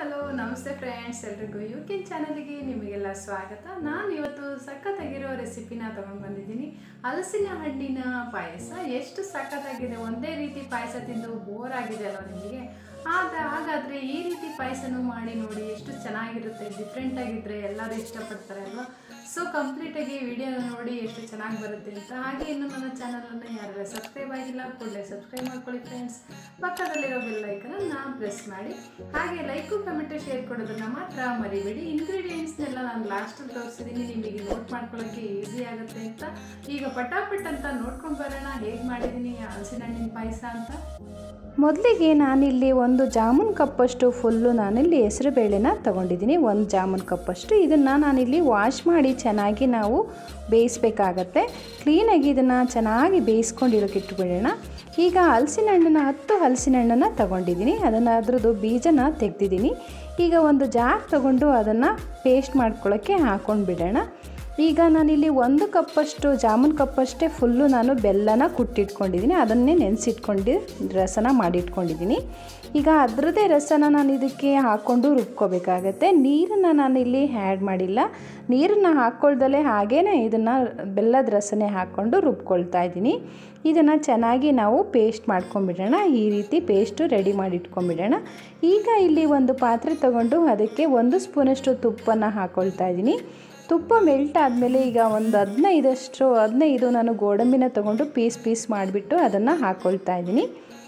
hello ನಮಸ್ತೆ friends ಎಲ್ರಿಗೂ U K ಚಾನಲ್ಗೆ ನಿಮಗೆಲ್ಲ ಸ್ವಾಗತ ನಾನು ಇವತ್ತು ಸಖತ್ತಾಗಿರೋ ರೆಸಿಪಿನ ತೊಗೊಂಡು ಬಂದಿದ್ದೀನಿ ಹಲಸಿನ ಹಣ್ಣಿನ ಪಾಯಸ ಎಷ್ಟು ಸಖತ್ತಾಗಿದೆ ಒಂದೇ ರೀತಿ ಪಾಯಸ ತಿಂದು ಬೋರ್ ಆಗಿದೆ ಅಲ್ವಾ ನಿಮಗೆ ಆಗ ಹಾಗಾದರೆ ಈ ರೀತಿ ಪಾಯಸನೂ ಮಾಡಿ ನೋಡಿ ಎಷ್ಟು ಚೆನ್ನಾಗಿರುತ್ತೆ ಡಿಫ್ರೆಂಟ್ ಆಗಿದ್ರೆ ಎಲ್ಲರೂ ಇಷ್ಟಪಡ್ತಾರೆ ಅಲ್ವಾ ಸೊ ಕಂಪ್ಲೀಟಾಗಿ ವಿಡಿಯೋ ನೋಡಿ ಎಷ್ಟು ಚೆನ್ನಾಗಿ ಬರುತ್ತೆ ಅಂತ ಹಾಗೆ ಇನ್ನು ನನ್ನ ಚಾನಲನ್ನು ಯಾರು ಸಬ್ಸ್ಕ್ರೈಬ್ ಆಗಿಲ್ಲ ಕೂಡಲೇ ಸಬ್ಸ್ಕ್ರೈಬ್ ಮಾಡ್ಕೊಳ್ಳಿ ಫ್ರೆಂಡ್ಸ್ ಪಕ್ಕದಲ್ಲಿರೋ ಬೆಲ್ ಐಕನನ್ನು ಪ್ರೆಸ್ ಮಾಡಿ ಹಾಗೆ ಲೈಕು ಕಮೆಂಟು ಶೇರ್ ಕೊಡೋದನ್ನು ಮಾತ್ರ ಮರಿಬೇಡಿ ಇಂಗ್ರೀಡಿಯೆಂಟ್ಸ್ನೆಲ್ಲ ನಾನು ಲಾಸ್ಟಲ್ಲಿ ತೋರಿಸಿದ್ದೀನಿ ನಿಮಗೆ ನೋಟ್ ಮಾಡ್ಕೊಳ್ಳೋಕ್ಕೆ ಈಸಿ ಆಗುತ್ತೆ ಅಂತ ಈಗ ಪಟಾಪಟ್ ಅಂತ ನೋಡ್ಕೊಂಡು ಬರೋಣ ಹೇಗೆ ಮಾಡಿದ್ದೀನಿ ಹಲಸಿನ ಹಣ್ಣಿನ ಪಾಯಸ ಅಂತ ಮೊದಲಿಗೆ ನಾನಿಲ್ಲಿ ಒಂದು ಜಾಮೂನ್ ಕಪ್ಪಷ್ಟು ಫುಲ್ಲು ನಾನಿಲ್ಲಿ ಹೆಸರು ಬೇಳೆನ ತೊಗೊಂಡಿದ್ದೀನಿ ಒಂದು ಜಾಮೂನ್ ಕಪ್ಪಷ್ಟು ಇದನ್ನು ನಾನಿಲ್ಲಿ ವಾಶ್ ಮಾಡಿ ಚೆನ್ನಾಗಿ ನಾವು ಬೇಯಿಸ್ಬೇಕಾಗತ್ತೆ ಕ್ಲೀನಾಗಿ ಇದನ್ನು ಚೆನ್ನಾಗಿ ಬೇಯಿಸ್ಕೊಂಡಿರೋಕೆ ಇಟ್ಬಿಡೋಣ ಈಗ ಹಲಸಿನ ಹಣ್ಣನ್ನು ಹತ್ತು ಹಲಸಿನ ಹಣ್ಣನ್ನು ತೊಗೊಂಡಿದ್ದೀನಿ ಅದನ್ನು ಅದ್ರದ್ದು ಬೀಜನ ತೆಗೆದಿದ್ದೀನಿ ಈಗ ಒಂದು ಜಾರ್ ತೊಗೊಂಡು ಅದನ್ನು ಪೇಸ್ಟ್ ಮಾಡ್ಕೊಳ್ಳೋಕ್ಕೆ ಹಾಕ್ಕೊಂಡು ಬಿಡೋಣ ಈಗ ನಾನಿಲ್ಲಿ ಒಂದು ಕಪ್ಪಷ್ಟು ಜಾಮೂನ್ ಕಪ್ಪಷ್ಟೇ ಫುಲ್ಲು ನಾನು ಬೆಲ್ಲನ ಕುಟ್ಟಿಟ್ಕೊಂಡಿದ್ದೀನಿ ಅದನ್ನೇ ನೆನೆಸಿಟ್ಕೊಂಡು ರಸನ ಮಾಡಿಟ್ಕೊಂಡಿದ್ದೀನಿ ಈಗ ಅದರದ್ದೇ ರಸನ ನಾನು ಇದಕ್ಕೆ ಹಾಕ್ಕೊಂಡು ರುಬ್ಕೋಬೇಕಾಗತ್ತೆ ನೀರನ್ನು ನಾನಿಲ್ಲಿ ಆ್ಯಡ್ ಮಾಡಿಲ್ಲ ನೀರನ್ನು ಹಾಕ್ಕೊಳ್ದಲೇ ಹಾಗೇ ಇದನ್ನು ಬೆಲ್ಲದ ರಸನೇ ಹಾಕ್ಕೊಂಡು ರುಬ್ಕೊಳ್ತಾ ಇದ್ದೀನಿ ಇದನ್ನು ಚೆನ್ನಾಗಿ ನಾವು ಪೇಸ್ಟ್ ಮಾಡ್ಕೊಂಬಿಡೋಣ ಈ ರೀತಿ ಪೇಸ್ಟು ರೆಡಿ ಮಾಡಿ ಇಟ್ಕೊಂಬಿಡೋಣ ಈಗ ಇಲ್ಲಿ ಒಂದು ಪಾತ್ರೆ ತಗೊಂಡು ಅದಕ್ಕೆ ಒಂದು ಸ್ಪೂನಷ್ಟು ತುಪ್ಪನ ಹಾಕ್ಕೊಳ್ತಾ ಇದ್ದೀನಿ ತುಪ್ಪ ಮೆಲ್ಟ್ ಆದಮೇಲೆ ಈಗ ಒಂದು ಹದಿನೈದಷ್ಟು ಹದಿನೈದು ನಾನು ಗೋಡಂಬಿನ ತೊಗೊಂಡು ಪೀಸ್ ಪೀಸ್ ಮಾಡಿಬಿಟ್ಟು ಅದನ್ನು ಹಾಕ್ಕೊಳ್ತಾ ಇದ್ದೀನಿ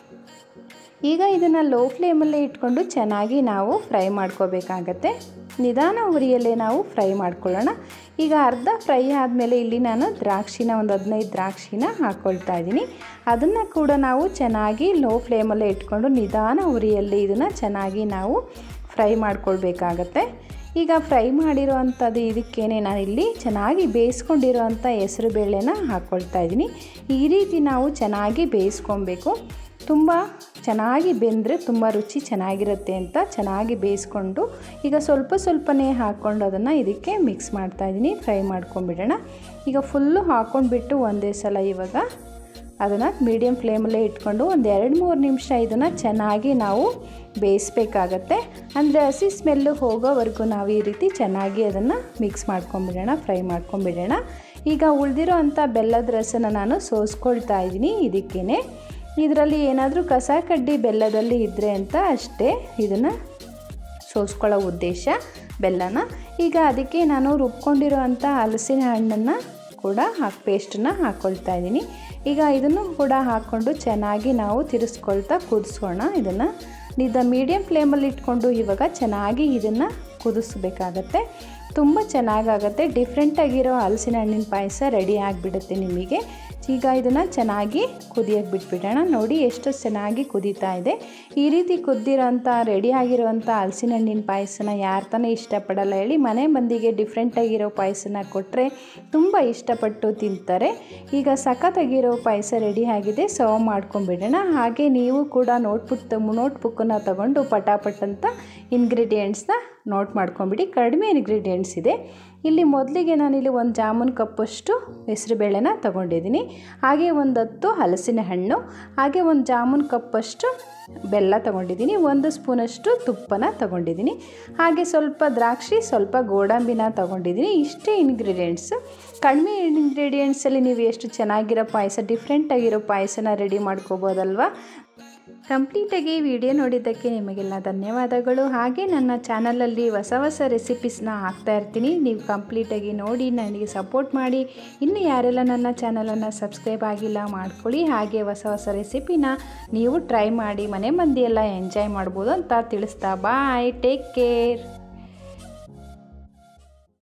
ಈಗ ಇದನ್ನು ಲೋ ಫ್ಲೇಮಲ್ಲೇ ಇಟ್ಕೊಂಡು ಚೆನ್ನಾಗಿ ನಾವು ಫ್ರೈ ಮಾಡ್ಕೋಬೇಕಾಗತ್ತೆ ನಿಧಾನ ಉರಿಯಲ್ಲೇ ನಾವು ಫ್ರೈ ಮಾಡ್ಕೊಳ್ಳೋಣ ಈಗ ಅರ್ಧ ಫ್ರೈ ಆದಮೇಲೆ ಇಲ್ಲಿ ನಾನು ದ್ರಾಕ್ಷಿನ ಒಂದು ಹದಿನೈದು ದ್ರಾಕ್ಷಿನ ಹಾಕ್ಕೊಳ್ತಾ ಇದ್ದೀನಿ ಅದನ್ನು ಕೂಡ ನಾವು ಚೆನ್ನಾಗಿ ಲೋ ಫ್ಲೇಮಲ್ಲೇ ಇಟ್ಕೊಂಡು ನಿಧಾನ ಉರಿಯಲ್ಲಿ ಇದನ್ನು ಚೆನ್ನಾಗಿ ನಾವು ಫ್ರೈ ಮಾಡ್ಕೊಳ್ಬೇಕಾಗತ್ತೆ ಈಗ ಫ್ರೈ ಮಾಡಿರೋ ಅಂಥದ್ದು ಇದಕ್ಕೇನೆ ನಾನಿಲ್ಲಿ ಚೆನ್ನಾಗಿ ಬೇಯಿಸ್ಕೊಂಡಿರೋ ಅಂಥ ಹೆಸರು ಬೇಳೆನ ಹಾಕ್ಕೊಳ್ತಾ ಇದ್ದೀನಿ ಈ ರೀತಿ ನಾವು ಚೆನ್ನಾಗಿ ಬೇಯಿಸ್ಕೊಬೇಕು ತುಂಬ ಚೆನ್ನಾಗಿ ಬೆಂದರೆ ತುಂಬ ರುಚಿ ಚೆನ್ನಾಗಿರುತ್ತೆ ಅಂತ ಚೆನ್ನಾಗಿ ಬೇಯಿಸ್ಕೊಂಡು ಈಗ ಸ್ವಲ್ಪ ಸ್ವಲ್ಪನೇ ಹಾಕ್ಕೊಂಡು ಅದನ್ನು ಇದಕ್ಕೆ ಮಿಕ್ಸ್ ಮಾಡ್ತಾಯಿದ್ದೀನಿ ಫ್ರೈ ಮಾಡ್ಕೊಂಬಿಡೋಣ ಈಗ ಫುಲ್ಲು ಹಾಕ್ಕೊಂಡ್ಬಿಟ್ಟು ಒಂದೇ ಸಲ ಇವಾಗ ಅದನ್ನು ಮೀಡಿಯಮ್ ಫ್ಲೇಮಲ್ಲೇ ಇಟ್ಕೊಂಡು ಒಂದು ಎರಡು ಮೂರು ನಿಮಿಷ ಇದನ್ನು ಚೆನ್ನಾಗಿ ನಾವು ಬೇಯಿಸ್ಬೇಕಾಗತ್ತೆ ಅಂದರೆ ಹಸಿ ಸ್ಮೆಲ್ಲು ಹೋಗೋವರೆಗೂ ನಾವು ಈ ರೀತಿ ಚೆನ್ನಾಗಿ ಅದನ್ನು ಮಿಕ್ಸ್ ಮಾಡ್ಕೊಂಬಿಡೋಣ ಫ್ರೈ ಮಾಡ್ಕೊಂಬಿಡೋಣ ಈಗ ಉಳಿದಿರೋ ಅಂಥ ಬೆಲ್ಲದ ರಸನ ನಾನು ಸೋಸ್ಕೊಳ್ತಾ ಇದ್ದೀನಿ ಇದಕ್ಕೇ ಇದರಲ್ಲಿ ಏನಾದರೂ ಕಸ ಕಡ್ಡಿ ಬೆಲ್ಲದಲ್ಲಿ ಇದ್ದರೆ ಅಂತ ಅಷ್ಟೇ ಇದನ್ನು ಸೋಸ್ಕೊಳ್ಳೋ ಉದ್ದೇಶ ಬೆಲ್ಲನ ಈಗ ಅದಕ್ಕೆ ನಾನು ರುಬ್ಕೊಂಡಿರೋ ಅಂಥ ಹಲಸಿನ ಹಣ್ಣನ್ನು ಕೂಡ ಹಾಕಿ ಪೇಸ್ಟನ್ನು ಹಾಕ್ಕೊಳ್ತಾ ಇದ್ದೀನಿ ಈಗ ಇದನ್ನು ಕೂಡ ಹಾಕ್ಕೊಂಡು ಚೆನ್ನಾಗಿ ನಾವು ತಿರ್ಸ್ಕೊಳ್ತಾ ಕುದಿಸೋಣ ಇದನ್ನು ನಿದ ಮೀಡಿಯಮ್ ಫ್ಲೇಮಲ್ಲಿ ಇಟ್ಕೊಂಡು ಇವಾಗ ಚೆನ್ನಾಗಿ ಇದನ್ನು ಕುದಿಸ್ಬೇಕಾಗತ್ತೆ ತುಂಬ ಚೆನ್ನಾಗಾಗತ್ತೆ ಡಿಫ್ರೆಂಟಾಗಿರೋ ಹಲಸಿನ ಹಣ್ಣಿನ ಪಾಯಸ ರೆಡಿ ಆಗಿಬಿಡುತ್ತೆ ನಿಮಗೆ ಈಗ ಇದನ್ನು ಚೆನ್ನಾಗಿ ಕುದಿಯೋಕ್ಕೆ ಬಿಟ್ಬಿಡೋಣ ನೋಡಿ ಎಷ್ಟು ಚೆನ್ನಾಗಿ ಕುದೀತಾ ಇದೆ ಈ ರೀತಿ ಕುದ್ದಿರೋಂಥ ರೆಡಿ ಆಗಿರೋವಂಥ ಹಲಸಿನ ಹಣ್ಣಿನ ಪಾಯಸನ ಯಾರು ತಾನೇ ಇಷ್ಟಪಡಲ್ಲ ಹೇಳಿ ಮನೆ ಮಂದಿಗೆ ಡಿಫ್ರೆಂಟಾಗಿರೋ ಪಾಯಸನ ಕೊಟ್ಟರೆ ತುಂಬ ಇಷ್ಟಪಟ್ಟು ತಿಂತಾರೆ ಈಗ ಸಖತ್ತಾಗಿರೋ ಪಾಯಸ ರೆಡಿ ಆಗಿದೆ ಸರ್ವ್ ಮಾಡ್ಕೊಂಬಿಡೋಣ ಹಾಗೆ ನೀವು ಕೂಡ ನೋಟ್ಬುಕ್ ನೋಟ್ಬುಕ್ಕನ್ನು ತಗೊಂಡು ಪಟಾಪಟ್ ಅಂತ ಇಂಗ್ರೀಡಿಯೆಂಟ್ಸ್ನ ನೋಟ್ ಮಾಡ್ಕೊಂಬಿಡಿ ಕಡಿಮೆ ಇಂಗ್ರೀಡಿಯೆಂಟ್ಸ್ ಇದೆ ಇಲ್ಲಿ ಮೊದಲಿಗೆ ನಾನಿಲ್ಲಿ ಒಂದು ಜಾಮೂನ್ ಕಪ್ಪಷ್ಟು ಹೆಸರುಬೇಳೆನ ತೊಗೊಂಡಿದ್ದೀನಿ ಹಾಗೆ ಒಂದು ಹತ್ತು ಹಲಸಿನ ಹಣ್ಣು ಹಾಗೆ ಒಂದು ಜಾಮೂನ್ ಕಪ್ಪಷ್ಟು ಬೆಲ್ಲ ತೊಗೊಂಡಿದ್ದೀನಿ ಒಂದು ಸ್ಪೂನಷ್ಟು ತುಪ್ಪನ ತೊಗೊಂಡಿದ್ದೀನಿ ಹಾಗೆ ಸ್ವಲ್ಪ ದ್ರಾಕ್ಷಿ ಸ್ವಲ್ಪ ಗೋಡಂಬಿನ ತೊಗೊಂಡಿದ್ದೀನಿ ಇಷ್ಟೇ ಇಂಗ್ರೀಡಿಯೆಂಟ್ಸ್ ಕಡಿಮೆ ಇಂಗ್ರೀಡಿಯೆಂಟ್ಸಲ್ಲಿ ನೀವು ಎಷ್ಟು ಚೆನ್ನಾಗಿರೋ ಪಾಯಸ ಡಿಫ್ರೆಂಟಾಗಿರೋ ಪಾಯಸನ ರೆಡಿ ಮಾಡ್ಕೋಬೋದಲ್ವಾ ಕಂಪ್ಲೀಟಾಗಿ ವಿಡಿಯೋ ನೋಡಿದ್ದಕ್ಕೆ ನಿಮಗೆಲ್ಲ ಧನ್ಯವಾದಗಳು ಹಾಗೆ ನನ್ನ ಚಾನಲಲ್ಲಿ ಹೊಸ ಹೊಸ ರೆಸಿಪೀಸ್ನ ಹಾಕ್ತಾ ಇರ್ತೀನಿ ನೀವು ಕಂಪ್ಲೀಟಾಗಿ ನೋಡಿ ನನಗೆ ಸಪೋರ್ಟ್ ಮಾಡಿ ಇನ್ನು ಯಾರೆಲ್ಲ ನನ್ನ ಚಾನಲನ್ನು ಸಬ್ಸ್ಕ್ರೈಬ್ ಆಗಿಲ್ಲ ಮಾಡ್ಕೊಳ್ಳಿ ಹಾಗೆ ಹೊಸ ಹೊಸ ರೆಸಿಪಿನ ನೀವು ಟ್ರೈ ಮಾಡಿ ಮನೆ ಮಂದಿ ಎಲ್ಲ ಎಂಜಾಯ್ ಮಾಡ್ಬೋದು ಅಂತ ತಿಳಿಸ್ತಾ ಬಾಯ್ ಟೇಕ್ ಕೇರ್